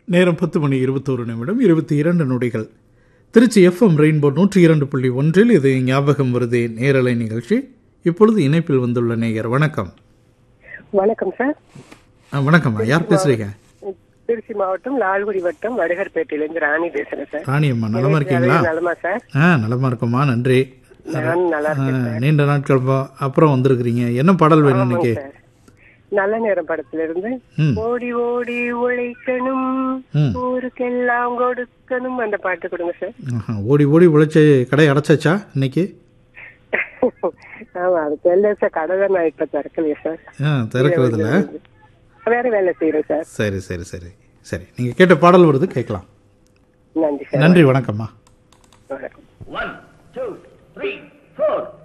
நேரம் பத்து மணி இருபத்தோரு நிமிடம் இருபத்தி இரண்டு நொடிகள் திருச்சி எஃப்எம் ரெயின்போ நூற்றி இரண்டு புள்ளி ஒன்றில் இது ஞாபகம் வருதே நேரலை நிகழ்ச்சி இப்பொழுது இணைப்பில் வந்துள்ள நேயர் வணக்கம் வணக்கம் சார் ஆ, வணக்கம்மா யார் பேசுறீங்க திருச்சி மாவட்டம் லால்குடி வட்டம் வடுகர்பேட்டையிலேருந்து ராணி பேசுறேன் சார் ராணியம்மா நலமா இருக்கீங்களா நலமா சார் ஆ நலமா இருக்கம்மா நன்றி நான் நல்லா ஆ, இருக்கேன் நீண்ட நாட்கள் பா- அப்புறம் வந்திருக்கிறீங்க என்ன பாடல் வேணும் இன்னைக்கு சார் நல்ல நேரம் படத்துல இருந்து ம் ஓடி ஓடி உழைக்கணும் ம். ஊருக்கெல்லாம் கொடுக்கணும் அந்த பாட்டு கொடுங்க சார் ஆஹா, ஓடி ஓடி உழைச்சி கடை அடைச்சாச்சா இன்னைக்கு ஆமா அது தெரியல சார் கடை தான் நான் இப்ப திறக்கலையே சார் ஆ திறக்கிறதுல வேற வேலை செய்யறேன் சார் சரி சரி சரி சரி நீங்கள் கேட்ட பாடல் வருது கேட்கலாம் நன்றி சார் நன்றி வணக்கம்மா வணக்கம் One, two, three, four.